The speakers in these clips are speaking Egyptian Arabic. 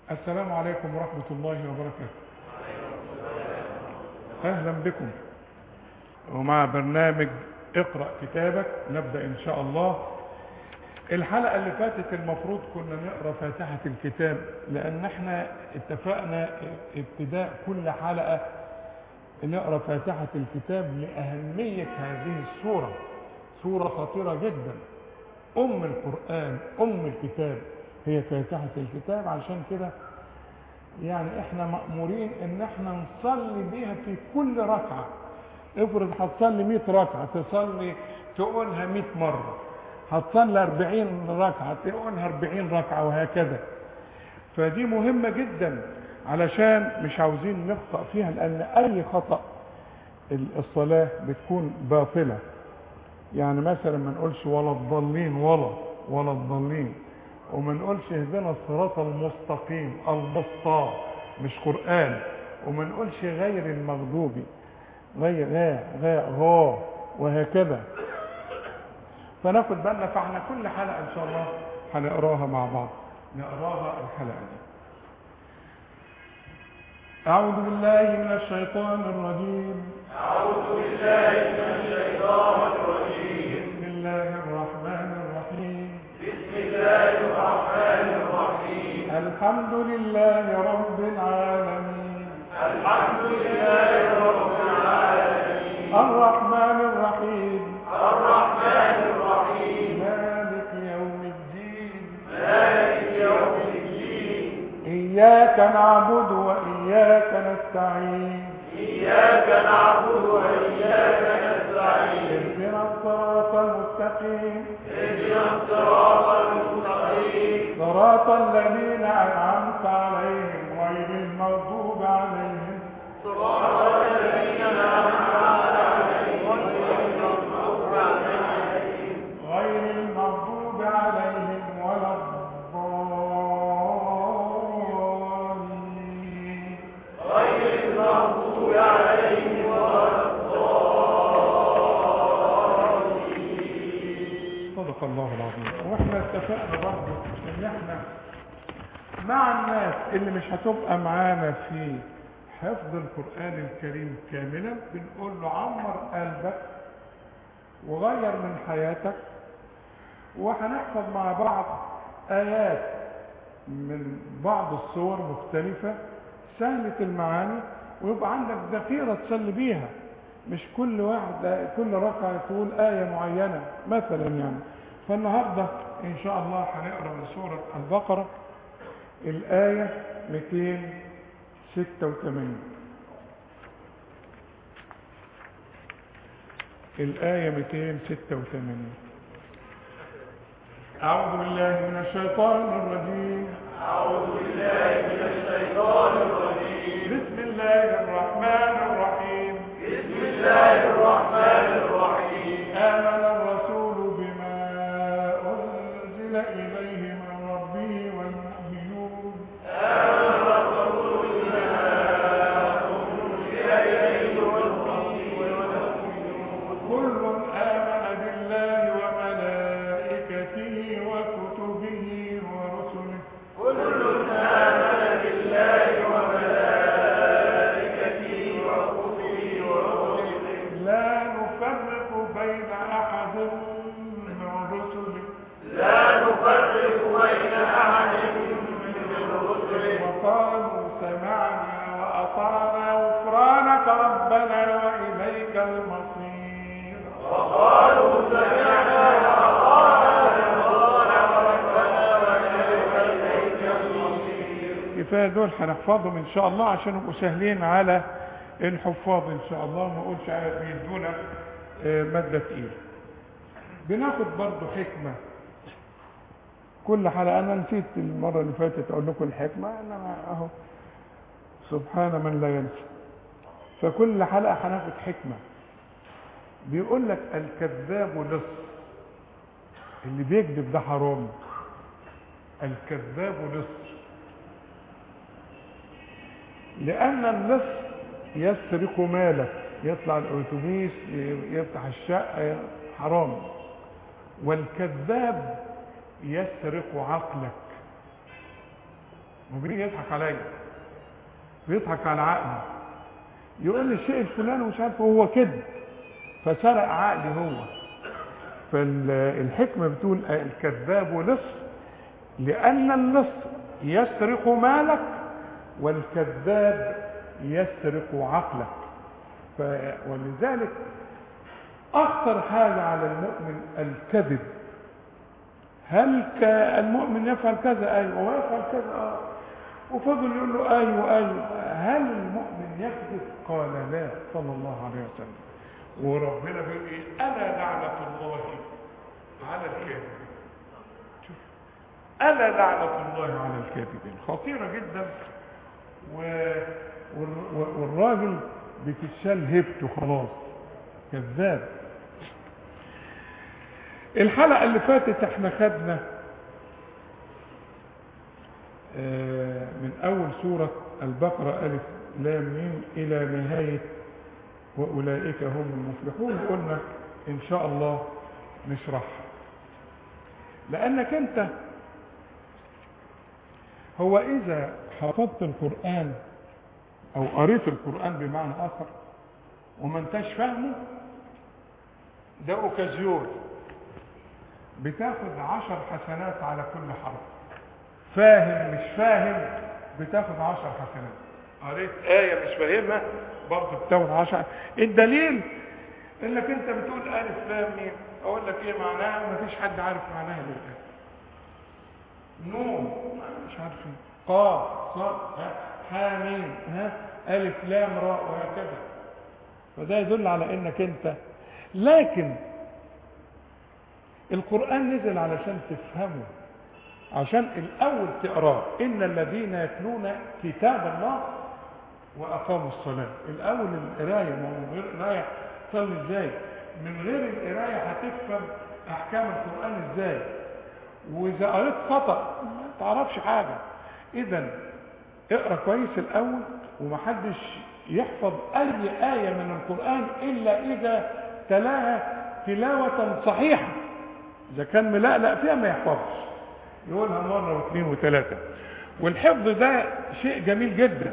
السلام عليكم ورحمة الله وبركاته أهلا بكم ومع برنامج اقرأ كتابك نبدأ إن شاء الله الحلقة اللي فاتت المفروض كنا نقرأ فاتحة الكتاب لأن احنا اتفقنا ابتداء كل حلقة نقرأ فاتحة الكتاب لأهمية هذه السورة سورة خطيرة جدا أم القرآن أم الكتاب هي فاتحة الكتاب عشان كده يعني احنا مأمورين ان احنا نصلي بيها في كل ركعة افرض هتصلي 100 ركعة تصلي تقولها 100 مرة هتصلي 40 ركعة تقولها 40 ركعة وهكذا فدي مهمة جدا علشان مش عاوزين نخطأ فيها لأن أي خطأ الصلاة بتكون باطلة يعني مثلا ما نقولش ولا الضالين ولا ولا الضالين وما نقولش اهدنا الصراط المستقيم المسطى مش قرآن وما نقولش غير المغضوب غير غا غا غا وهكذا فناخد بالنا فاحنا كل حلقة ان شاء الله هنقراها مع بعض نقراها الحلقة دي أعوذ بالله من الشيطان الرجيم أعوذ بالله من الشيطان الرجيم بسم الله الرحمن الرحيم بسم الله الرحمن الرحيم الحمد لله رب العالمين الحمد لله رب العالمين الرحمن الرحيم الرحمن الرحيم مالك يوم الدين مالك يوم الدين إياك نعبد وإياك نستعين إياك نعبد وإياك نستعين اهدنا الصراط المستقيم اهدنا الصراط المستقيم صراط الذين أنعمت عليهم غير المغضوب عليهم صراط الذين أنعمت عليهم غير المغضوب عليهم غير المغضوب عليهم ولا الضالين غير المغضوب عليهم ولا صدق الله العظيم واحنا اتفقنا برضه ان احنا مع الناس اللي مش هتبقى معانا في حفظ القرآن الكريم كاملا بنقول له عمر قلبك وغير من حياتك وهنحفظ مع بعض آيات من بعض الصور مختلفة سهلة المعاني ويبقى عندك ذخيرة تصلي بيها مش كل واحد كل ركعة تقول آية معينة مثلا يعني فالنهاردة إن شاء الله هنقرأ من سورة البقرة الآية 286 الآية 286 أعوذ بالله من الشيطان الرجيم أعوذ بالله من الشيطان الرجيم بسم الله الرحمن الرحيم بسم الله الرحمن الرحيم آمن الرسول بما أنزل إليه من ربه والمؤمنون آمن الرسول بما أنزل إليه والرسول والمؤمنون كل آمن بالله وملائكته وكتبه ورسله كل آمن بالله وملائكته وكتبه ورسله لا نفرق بين أحد من رسله لا نفرق بين أحد من رسله وقالوا سمعنا وأطعنا غفرانك ربنا وإليك المصير وقالوا سمعنا وأطعنا غفرانك ربنا وإليك المصير كفايه دول هنحفظهم ان شاء الله عشان يبقوا سهلين على الحفاظ ان شاء الله ما اقولش على- بيدونا آه، ماده تقيله بناخد برضو حكمه كل حلقه انا نسيت المره اللي فاتت اقول لكم الحكمه انما اهو سبحان من لا ينسى فكل حلقه هناخد حكمه بيقول لك الكذاب لص اللي بيكذب ده حرام الكذاب لص لأن اللص يسرق مالك يطلع الأتوبيس يفتح الشقة حرام والكذاب يسرق عقلك وبيجي يضحك عليا بيضحك على عقلي يقول لي الشيء الفلاني مش عارف هو كده فسرق عقلي هو فالحكمة بتقول الكذاب لص لأن اللص يسرق مالك والكذاب يسرق عقلك ف... ولذلك أخطر حاجة على المؤمن الكذب هل ك... المؤمن يفعل كذا أيوة ويفعل كذا آه وفضل يقول له أيوة أيوة هل المؤمن يكذب قال لا صلى الله عليه وسلم وربنا بيقول إيه ألا لعنة الله على الكاذبين شوف ألا لعنة الله على الكاذبين خطيرة جدا و... وال- والراجل بتتشال هيبته خلاص كذاب الحلقة اللي فاتت احنا خدنا آه، من أول سورة البقرة ألف لام ميم إلى نهاية وأولئك هم المفلحون قلنا إن شاء الله نشرحها لأنك أنت هو إذا حفظت القرآن أو قريت القرآن بمعنى آخر وما انتش فاهمه ده أوكازيون بتاخد عشر حسنات على كل حرف فاهم مش فاهم بتاخد عشر حسنات قريت آية مش فاهمها برضه بتاخد عشر الدليل انك انت بتقول ألف لام ميم اقول لك ايه معناها ومفيش حد عارف معناها للآن نون مش عارف ايه قاف صاد ها حاميم ها ألف لام راء وهكذا فده يدل على انك انت لكن القرآن نزل علشان تفهمه عشان الأول تقراه إن الذين يتلون كتاب الله وأقاموا الصلاة الأول القراية ما هو من غير قراية تصلي إزاي من غير القراية هتفهم أحكام القرآن إزاي وإذا قريت خطأ ما تعرفش حاجة إذا اقرأ كويس الأول ومحدش يحفظ أي آية من القرآن إلا إذا تلاها تلاوة صحيحة إذا كان ملقلق فيها ما يحفظش يقولها مرة واثنين وثلاثة والحفظ ده شيء جميل جدا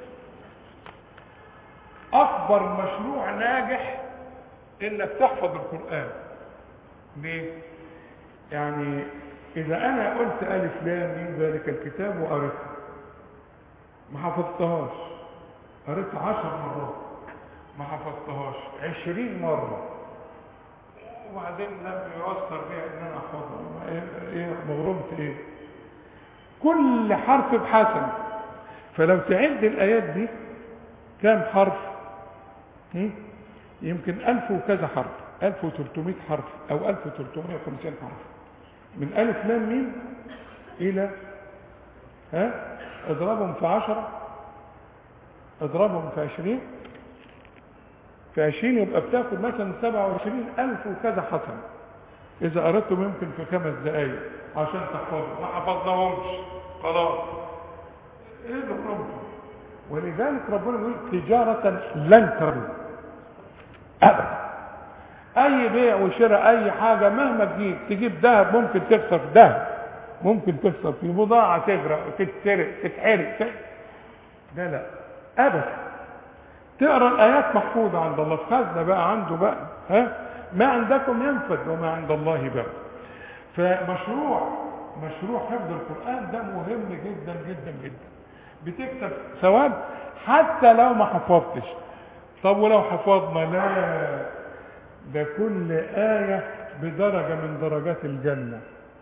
أكبر مشروع ناجح إنك تحفظ القرآن ليه؟ يعني إذا أنا قلت ألف لام ميم ذلك الكتاب وقريتها ما حفظتهاش قريتها عشر مرات ما حفظتهاش عشرين مرة وبعدين لم يؤثر بيها ان انا احفظها ايه إيه مغرمت ايه كل حرف بحسن فلو تعد الايات دي كام حرف هم؟ يمكن ألف وكذا حرف ألف وتلتمائة حرف أو ألف وتلتمائة وخمسين حرف من ألف لام ميم إلى ها اضربهم في عشرة اضربهم في عشرين في عشرين يبقى بتاخد مثلا سبعة وعشرين ألف وكذا حسن إذا أردتم يمكن في خمس دقايق عشان تحفظوا ما حفظناهمش خلاص إيه ده ربنا ولذلك ربنا يقول تجارة لن تروا أبدا أي بيع وشراء أي حاجة مهما تجيب تجيب ذهب ممكن تخسر في ذهب ممكن تخسر في بضاعة تغرق تتسرق تتحرق ت- لا لا أبدا تقرا الايات محفوظه عند الله في خزنه بقى عنده بقى ها ما عندكم ينفد وما عند الله بقى فمشروع مشروع حفظ القران ده مهم جدا جدا جدا بتكسب ثواب حتى لو ما حفظتش طب ولو حفظنا لا ده كل آية بدرجة من درجات الجنة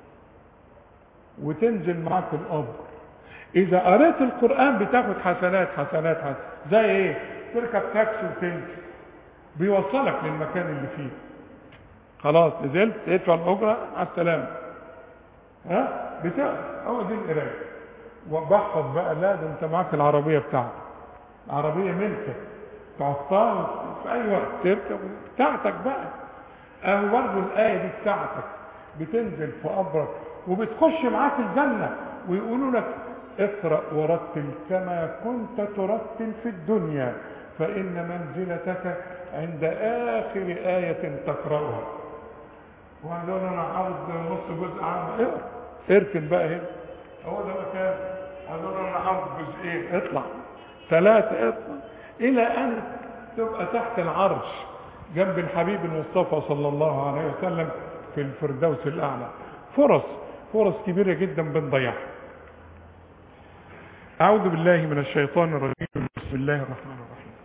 وتنزل معاك القبر إذا قريت القرآن بتاخد حسنات حسنات حسنات زي إيه؟ تركب تاكسي وتمشي بيوصلك للمكان اللي فيه خلاص نزلت تدفع الأجرة على السلامة ها بتقرا هو دي القراية وبحفظ بقى لا ده انت معاك العربية بتاعتك العربية ملكك تحطها في أي وقت تركب بتاعتك بقى أهو برضه الآية دي بتاعتك بتنزل في قبرك وبتخش معاك الجنة ويقولوا لك اقرأ ورتل كما كنت ترتل في الدنيا فإن منزلتك عند آخر آية تقرأها وقالوا انا عاوز نص جزء عام اقرا اركن بقى هنا هو ده مكان هقول انا عاوز جزئين اطلع ثلاثة اطلع الى ان تبقى تحت العرش جنب الحبيب المصطفى صلى الله عليه وسلم في الفردوس الاعلى فرص فرص كبيرة جدا بنضيعها اعوذ بالله من الشيطان الرجيم بسم الله الرحمن الرحيم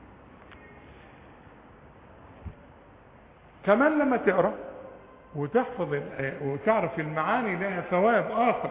كمان لما تقرا وتحفظ ال- وتعرف المعاني لها ثواب اخر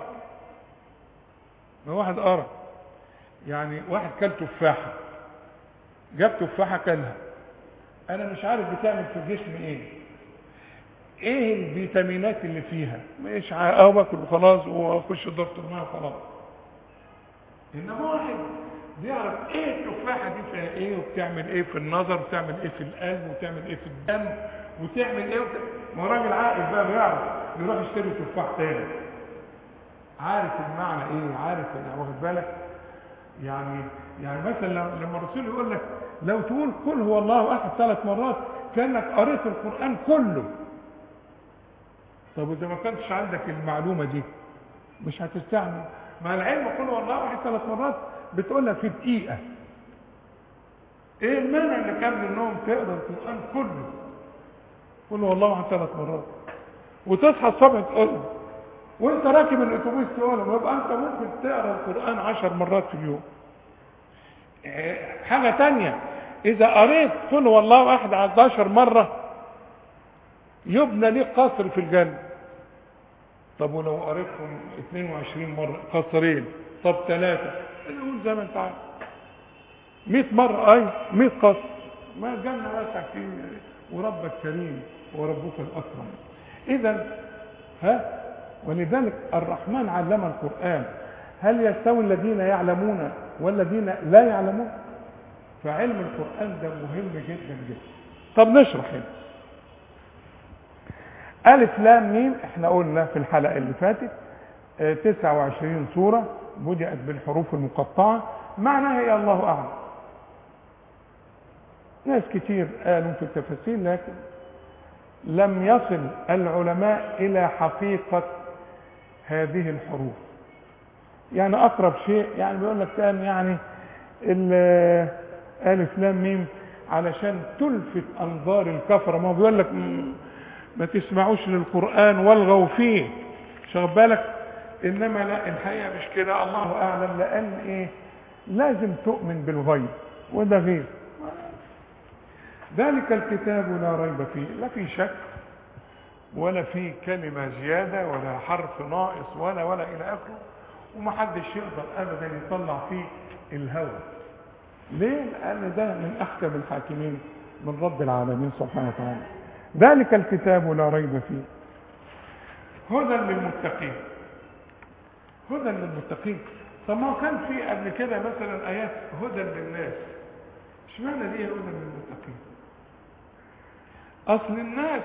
ما واحد قرا يعني واحد كل تفاحه جاب تفاحه كلها انا مش عارف بتعمل في الجسم ايه ايه الفيتامينات اللي فيها مش عارف اه باكل وخلاص واخش ضغط الميه وخلاص انما واحد بيعرف ايه التفاحه دي فيها ايه وبتعمل ايه في النظر وبتعمل ايه في القلب وبتعمل ايه في الدم وتعمل ايه وت... ما هو راجل عاقل بقى بيعرف يروح يشتري تفاح تاني عارف المعنى ايه عارف يعني واخد بالك يعني يعني مثلا لما لما الرسول يقول لك لو تقول قل هو الله احد ثلاث مرات كانك قريت القران كله طب واذا ما كانش عندك المعلومه دي مش هتستعمل مع العلم قل هو الله احد ثلاث مرات بتقولها في دقيقه ايه المانع انك قبل النوم تقرا القران كله قل هو الله احد ثلاث مرات وتصحى الصبح تقول وانت راكب الاتوبيس تقول يبقى انت ممكن تقرا القران عشر مرات في اليوم إيه، حاجه تانية اذا قريت قل هو الله احد 11 مره يبنى ليك قصر في الجنه طب ولو قريتهم 22 مره قصرين طب ثلاثه قول زي ما انت عارف 100 مره اي 100 قصر ما الجنه واسع فيه وربك كريم وربك الاكرم اذا ها ولذلك الرحمن علم القران هل يستوي الذين يعلمون والذين لا يعلمون فعلم القران ده مهم جدا جدا طب نشرح هنا ألف لام ميم احنا قلنا في الحلقة اللي فاتت اه 29 سورة بدأت بالحروف المقطعة معناها ايه الله أعلم ناس كتير قالوا في التفاسير لكن لم يصل العلماء إلى حقيقة هذه الحروف يعني أقرب شيء يعني بيقول لك كان يعني ال- ألف لام ميم علشان تلفت أنظار الكفرة ما هو بيقول لك م- ما تسمعوش للقرآن والغوا فيه شغل بالك إنما لا الحقيقة مش كده الله أعلم لأن إيه لازم تؤمن بالغيب وده غير ذلك الكتاب لا ريب فيه لا في شك ولا في كلمة زيادة ولا حرف ناقص ولا ولا إلى آخره ومحدش يقدر أبدا يطلع فيه الهوى ليه؟ لأن ده من أحكم الحاكمين من رب العالمين سبحانه وتعالى ذلك الكتاب لا ريب فيه هدى للمتقين هدى للمتقين طب ما هو كان في قبل كده مثلا آيات هدى للناس اشمعنى دي هدى للمتقين أصل الناس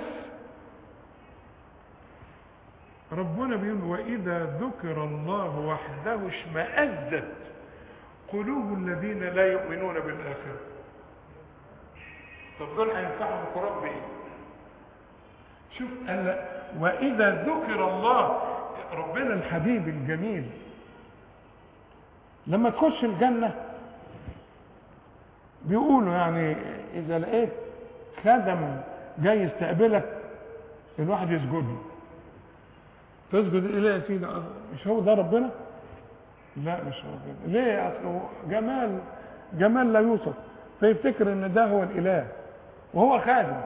ربنا بيقول وإذا ذكر الله وحده اشمأزت قلوب الذين لا يؤمنون بالآخرة طب دول هينفعهم القرآن بإيه؟ شوف قال وإذا ذكر الله ربنا الحبيب الجميل لما تخش الجنة بيقولوا يعني إذا لقيت خدم جاي يستقبلك الواحد يسجد له تسجد إليه يا سيدي مش هو ده ربنا؟ لا مش هو كده ليه اصله جمال جمال لا يوصف فيفتكر ان ده هو الاله وهو خادم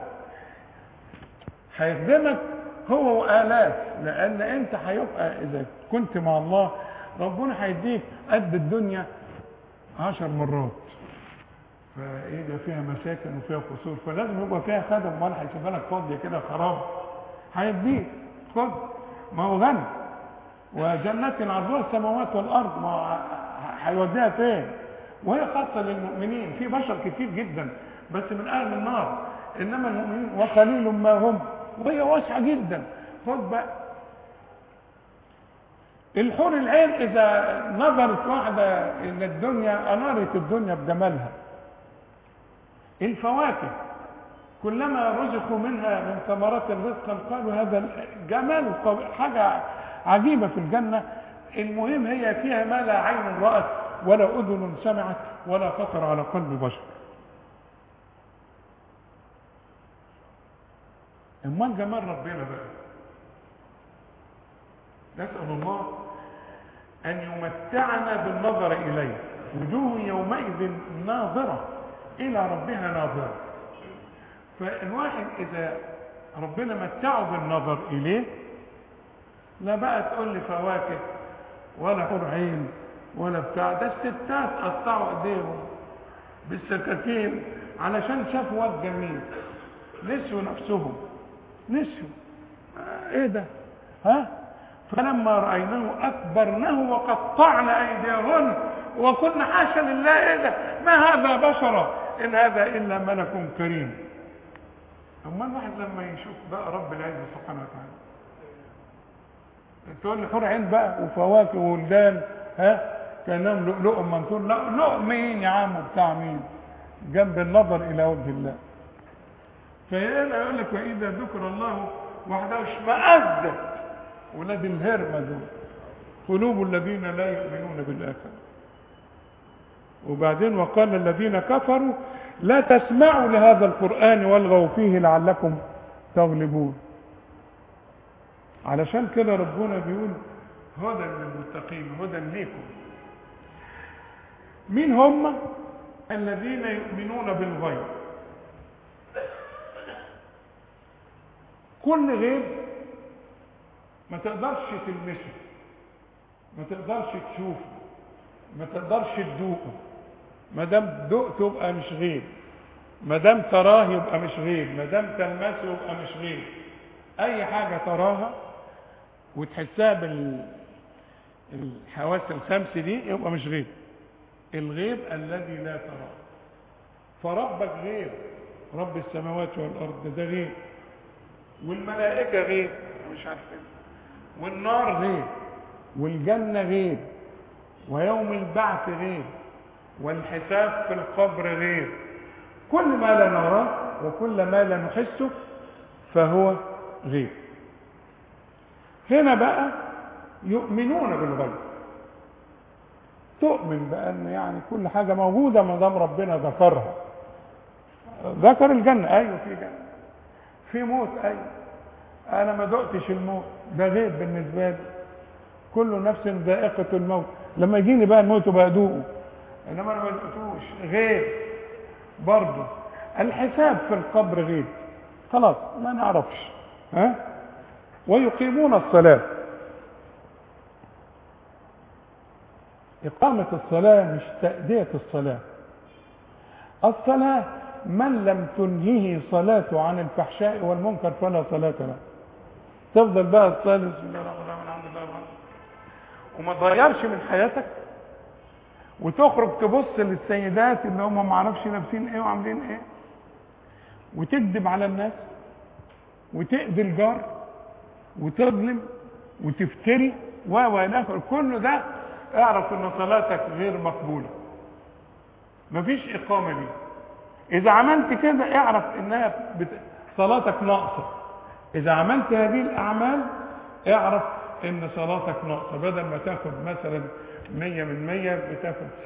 هيخدمك هو والاف لان انت هيبقى اذا كنت مع الله ربنا هيديك قد الدنيا عشر مرات فايه ده فيها مساكن وفيها قصور فلازم يبقى فيها خدم ولا هيسيبها لك فاضيه كده خراب هيديك خد ما هو غني وجنات عرضها السماوات والارض ما هيوديها فين وهي خاصه للمؤمنين في بشر كتير جدا بس من اهل النار انما المؤمنين وقليل ما هم وهي واسعه جدا خد بقى الحور العين اذا نظرت واحده الى الدنيا انارت الدنيا بجمالها الفواكه كلما رزقوا منها من ثمرات رزقا قالوا هذا جمال حاجه عجيبه في الجنه المهم هي فيها ما لا عين رأت ولا أذن سمعت ولا خطر على قلب بشر امال جمال ربنا بقى نسأل الله أن يمتعنا بالنظر إليه وجوه يومئذ ناظرة إلى ربها ناظرة فالواحد إذا ربنا متعه بالنظر إليه لا بقى تقول لي فواكه ولا حور عين ولا بتاع ده الستات قطعوا ايديهم بالسكاكين علشان شافوا واد جميل نسوا نفسهم نسوا آه ايه ده ها فلما رايناه اكبرناه وقطعنا ايديهن وكنا حاشا لله ايه ده ما هذا بشرا ان هذا الا ملك كريم اما الواحد لما يشوف بقى رب العزه سبحانه وتعالى تقول لي حور عين بقى وفواكه وولدان ها كانهم لؤلؤ منثور لا لؤلؤ مين يا عم بتاع مين جنب النظر الى وجه الله فيقول لك واذا ذكر الله وحده اشمأزت ولاد الهرمه دول قلوب الذين لا يؤمنون بالاخره وبعدين وقال الذين كفروا لا تسمعوا لهذا القران والغوا فيه لعلكم تغلبون علشان كده ربنا بيقول هدى للمتقين هدى ليكم مين هم الذين يؤمنون بالغيب كل غيب ما تقدرش تلمسه ما تقدرش تشوفه ما تقدرش تدوقه ما دام دقته يبقى مش غيب ما دام تراه يبقى مش غيب ما دام تلمسه يبقى مش غيب اي حاجه تراها وتحسها بال الحواس الخمس دي يبقى مش غيب الغيب الذي لا تراه فربك غيب رب السماوات والارض ده غيب والملائكه غيب مش عارفين والنار غيب والجنه غيب ويوم البعث غيب والحساب في القبر غيب كل ما لا نراه وكل ما لا نحسه فهو غيب هنا بقى يؤمنون بالغيب تؤمن بأن يعني كل حاجة موجودة ما دام ربنا ذكرها ذكر الجنة أيوة في جنة في موت أيوة أنا ما دقتش الموت ده غيب بالنسبة لي كل نفس ذائقة الموت لما يجيني بقى الموت بقى أدوقه إنما أنا ما دقتوش غيب برضه الحساب في القبر غيب خلاص ما نعرفش ها ويقيمون الصلاة إقامة الصلاة مش تأدية الصلاة الصلاة من لم تنهيه صلاته عن الفحشاء والمنكر فلا صلاة له تفضل بقى تصلي بسم الله الرحمن الرحيم الحمد لله رب العالمين وما تغيرش من حياتك وتخرج تبص للسيدات اللي هم ما اعرفش لابسين ايه وعاملين ايه وتكذب على الناس وتأذي الجار وتظلم وتفتري و و الى اخره كل ده اعرف ان صلاتك غير مقبوله مفيش اقامه ليه اذا عملت كده اعرف انها بت... صلاتك ناقصه اذا عملت هذه الاعمال اعرف ان صلاتك ناقصه بدل ما تاخد مثلا 100 من 100 بتاخد 70% 60%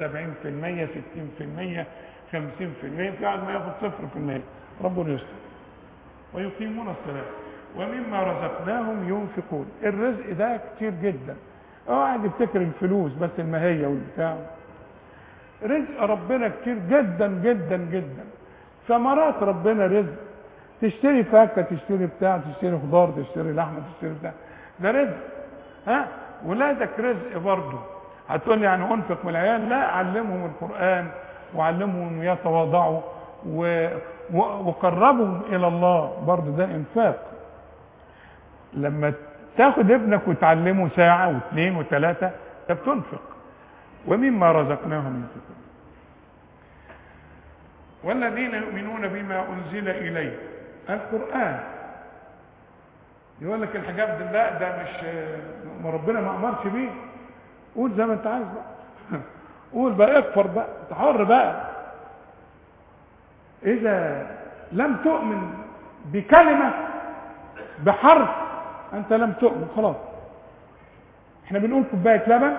50% في واحد ما ياخد 0% ربنا يستر ويقيمون الصلاه ومما رزقناهم ينفقون الرزق ده كتير جدا قاعد يفتكر الفلوس بس المهية والبتاع رزق ربنا كتير جدا جدا جدا ثمرات ربنا رزق تشتري فاكهه تشتري بتاع تشتري خضار تشتري لحمه تشتري بتاع ده رزق ها ولادك رزق برضه هتقول لي يعني انفق من العيال لا علمهم القران وعلمهم يتواضعوا و... و... وقربهم الى الله برضه ده انفاق لما تاخد ابنك وتعلمه ساعة واثنين وثلاثة انت بتنفق ومما رزقناهم ينفقون والذين يؤمنون بما أنزل إليه القرآن يقول لك الحجاب ده لا ده مش ما ربنا ما أمرش بيه قول زي ما أنت عايز بقى قول بقى اكفر بقى انت حر بقى إذا لم تؤمن بكلمة بحرف انت لم تؤمن خلاص احنا بنقول كوبايه لبن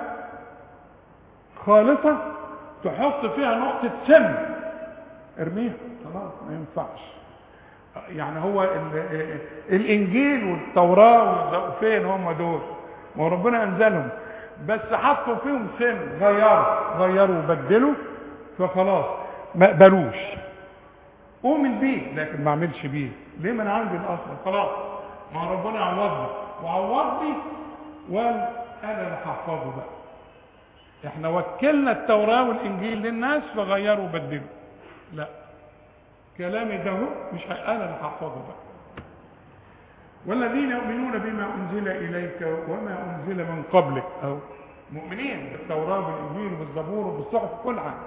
خالصه تحط فيها نقطه سم ارميها خلاص ما ينفعش يعني هو ال- الانجيل والتوراه والز- فين هم دول ما هو ربنا انزلهم بس حطوا فيهم سن غيروا غيروا وبدلوا فخلاص ما قبلوش اؤمن بيه لكن ما اعملش بيه ليه ما انا عندي الاصل خلاص ما هو ربنا عوضني وعوضني وانا اللي هحفظه بقى احنا وكلنا التوراه والانجيل للناس فغيروا وبدلوا لا كلامي ده هو مش ه- انا اللي هحفظه بقى والذين يؤمنون بما انزل اليك وما انزل من قبلك او مؤمنين بالتوراه والانجيل وبالزبور وبالصحف كل حاجه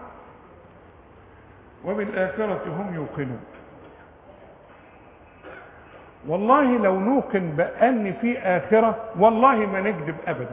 وبالاخره هم يوقنون والله لو نوقن بان في اخره والله ما نكذب ابدا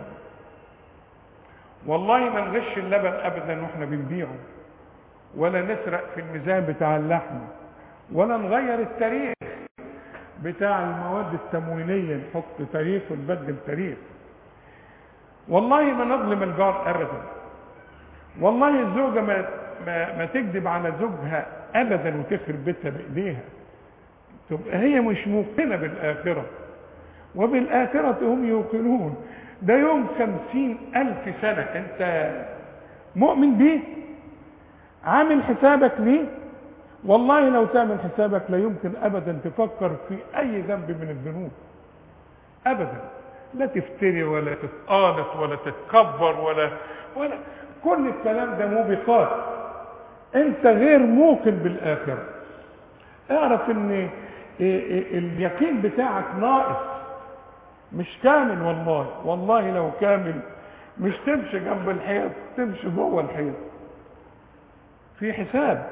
والله ما نغش اللبن ابدا واحنا بنبيعه ولا نسرق في الميزان بتاع اللحم ولا نغير التاريخ بتاع المواد التموينية نحط تاريخ ونبدل تاريخ والله ما نظلم الجار ابدا والله الزوجة ما, ما, ما تكذب على زوجها ابدا وتخرب بيتها بايديها تبقى هي مش موقنة بالاخرة وبالاخرة هم يوقنون ده يوم خمسين الف سنة انت مؤمن بيه عامل حسابك ليه والله لو تعمل حسابك لا يمكن ابدا تفكر في اي ذنب من الذنوب ابدا لا تفتري ولا تتقالط ولا تتكبر ولا ولا كل الكلام ده موبقات انت غير موقن بالاخره اعرف ان اليقين بتاعك ناقص مش كامل والله والله لو كامل مش تمشي جنب الحيط تمشي جوه الحيط في حساب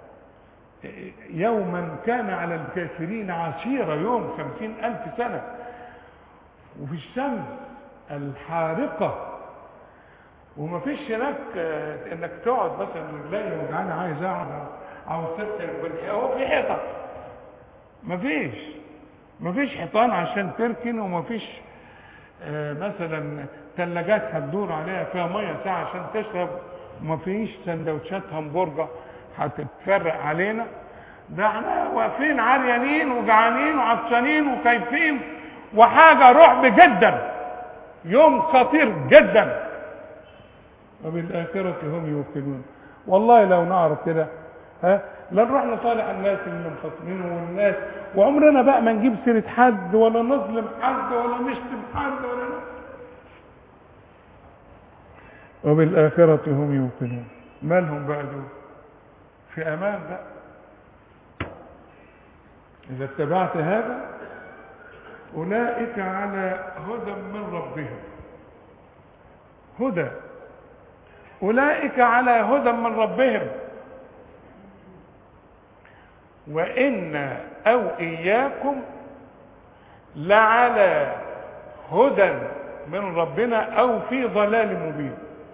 يوما كان على الكافرين عسيرة يوم خمسين ألف سنة وفي الشمس الحارقة وما فيش هناك انك تقعد مثلا رجلي وجعانة عايز اقعد عاوز تركن بالحيطة هو في حيطة ما فيش ما فيش حيطان عشان تركن وما فيش آه مثلا ثلاجات هتدور عليها فيها ميه ساعة عشان تشرب وما فيش سندوتشات همبرجر هتتفرق علينا ده احنا واقفين عريانين وجعانين وعطشانين وخايفين وحاجة رعب جدا يوم خطير جدا وبالآخرة هم يوقنون والله لو نعرف كده ها لا نروح نصالح الناس اللي مخاصمينه والناس وعمرنا بقى ما نجيب سيرة حد ولا نظلم حد ولا نشتم حد ولا وبالآخرة هم يوقنون مالهم بقى دول في امان بقى اذا اتبعت هذا اولئك على هدى من ربهم هدى اولئك على هدى من ربهم وان او اياكم لعلى هدى من ربنا او في ضلال مبين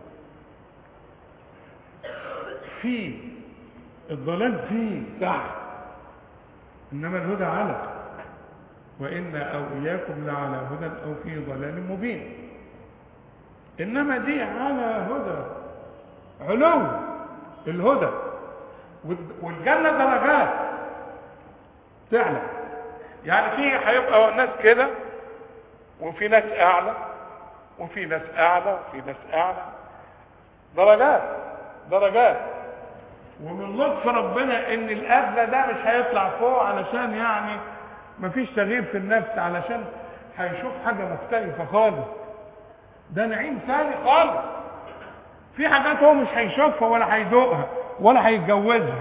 في الضلال فيه تحت انما الهدى على وان او اياكم لعلى هدى او في ضلال مبين انما دي على هدى علو الهدى والجنه درجات تعلى يعني في هيبقى ناس كده وفي ناس اعلى وفي ناس اعلى وفي ناس اعلى درجات درجات ومن لطف ربنا ان الادنى ده مش هيطلع فوق علشان يعني مفيش تغيير في النفس علشان هيشوف حاجة مختلفة خالص ده نعيم ثاني خالص في حاجات هو مش هيشوفها ولا هيدوقها ولا هيتجوزها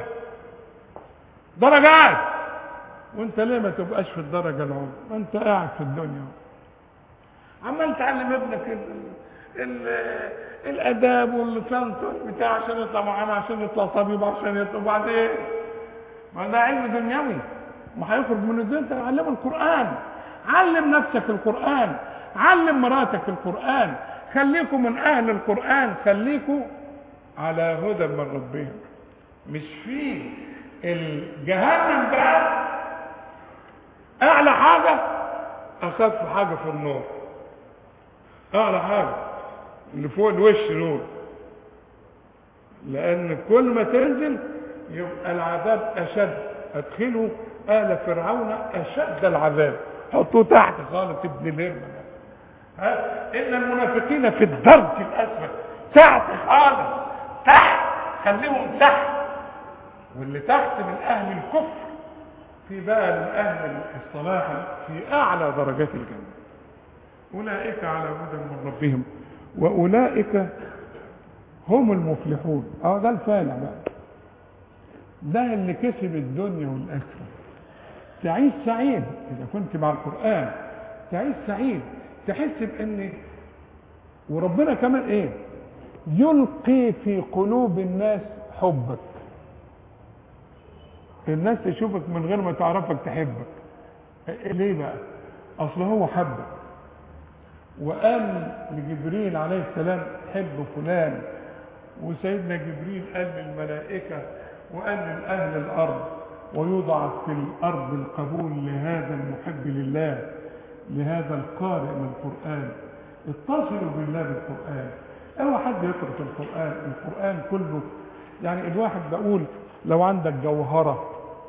درجات وانت ليه ما تبقاش في الدرجة العليا ما انت قاعد في الدنيا عمال تعلم ابنك ال ال الاداب واللسان بتاع عشان يطلع معانا عشان يطلع طبيب عشان يطلع بعدين ما ده علم دنيوي ما هيخرج من الدنيا انت علم القران علم نفسك القران علم مراتك القران خليكم من اهل القران خليكم على هدى من ربهم مش في الجهنم بقى اعلى حاجه اخف حاجه في النار اعلى حاجه اللي فوق الوش دول لان كل ما تنزل يبقى العذاب اشد ادخلوا ال فرعون اشد العذاب حطوه تحت خالص ابن الهرمه ده. ها ان المنافقين في الدرك الاسفل تحت خالص تحت خليهم تحت واللي تحت من اهل الكفر في بقى من اهل الصلاح في اعلى درجات الجنه اولئك على هدى من ربهم واولئك هم المفلحون اه ده الفالح بقى ده اللي كسب الدنيا والاخره تعيش سعيد اذا كنت مع القران تعيش سعيد تحس بان وربنا كمان ايه يلقي في قلوب الناس حبك الناس تشوفك من غير ما تعرفك تحبك إيه ليه بقى اصل هو حبك وقال لجبريل عليه السلام حب فلان وسيدنا جبريل قال للملائكة وقال لأهل الأرض ويوضع في الأرض القبول لهذا المحب لله لهذا القارئ من القرآن اتصلوا بالله بالقرآن أو حد يقرأ في القرآن القرآن كله يعني الواحد بقول لو عندك جوهرة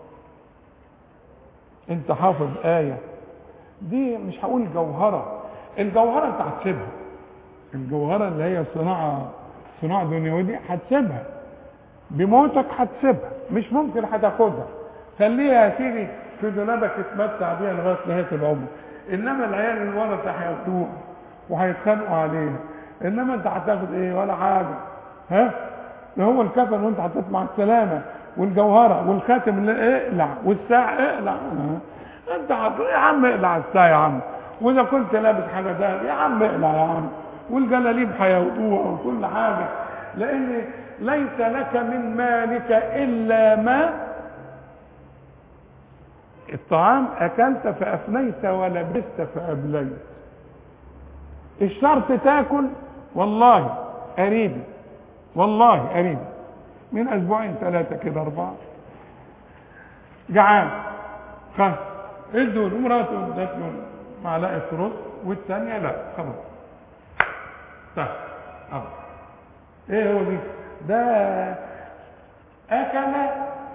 انت حافظ آية دي مش هقول جوهرة الجوهرة انت هتسيبها الجوهرة اللي هي صناعة صناعة دنيوية دي هتسيبها بموتك هتسيبها مش ممكن هتاخدها خليها يا سيدي في دولابك تتمتع بيها لغاية نهاية العمر انما العيال الورثة هياخدوها وهيتخانقوا عليها انما انت هتاخد ايه ولا حاجة ها ده هو الكفن وانت هتطلع مع السلامة والجوهرة والخاتم اللي اقلع والساعة اقلع انت هت... يا عم اقلع الساعة يا عم واذا كنت لابس حاجة ده يا عم اقلع يا عم والجلاليب هياخدوها وكل حاجة لان ليس لك من مالك الا ما الطعام اكلت فافنيت ولبست فابليت الشرط تاكل والله قريبي والله قريبي من اسبوعين ثلاثة كده اربعة جعان خلاص ادوا مراته ادت له معلقة رز والثانية لا خلاص طيب أبدا. ايه هو دي ده اكل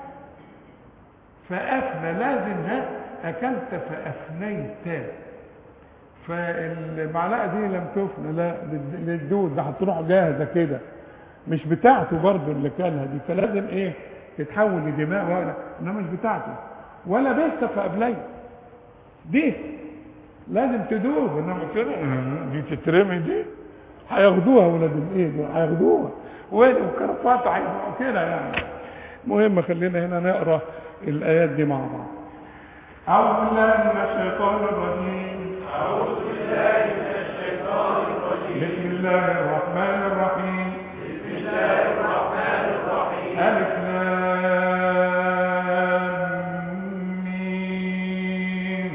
فافنى لازم ها اكلت فافنيت فالمعلقه دي لم تفنى لا للدود ده هتروح جاهزه كده مش بتاعته برضه اللي كلها دي فلازم ايه تتحول لدماء ولا انما مش بتاعته ولا بيت فابليت دي لازم تدوب انما كده دي تترمي دي هياخدوها ولاد الايه دول هياخدوها وكرفات هيبقوا كده يعني المهم خلينا هنا نقرا الايات دي مع بعض اعوذ بالله من الشيطان الرجيم أعوذ بالله من الشيطان الرجيم بسم الله الرحمن الرحيم بسم الله الرحمن الرحيم الف لام ميم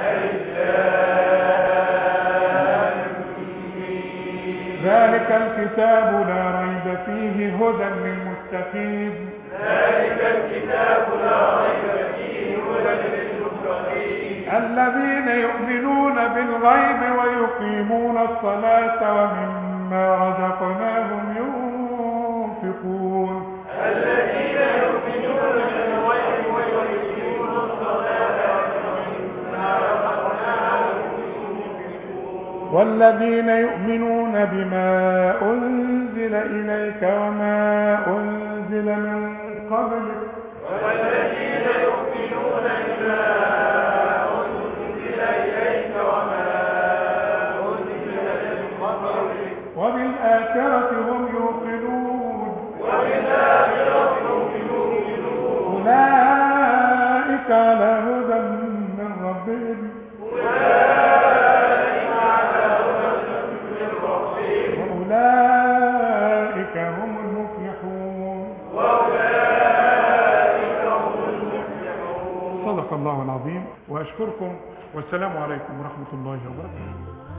ذلك الكتاب لا ريب فيه هدى للمتقين ذلك الكتاب لا ريب فيه هدى للمتقين الذين يؤمنون بالغيب ويقيمون الصلاة ومما رزقناهم ينفقون الذين يؤمنون بالغيب ويقيمون الصلاة ومما رزقناهم والذين يؤمنون بما أنزل إليك وما أنزل من قبلك والذين يؤمنون بما أنزل إليك وما أنزل من قبلك وبالآخرة هم يوقنون وبالآخرة هم يؤمنون أولئك على هدى من ربهم أولئك على هدى من ربهم وأولئك هم المفلحون وأولئك هم المفلحون صدق الله العظيم وأشكركم والسلام عليكم ورحمة الله وبركاته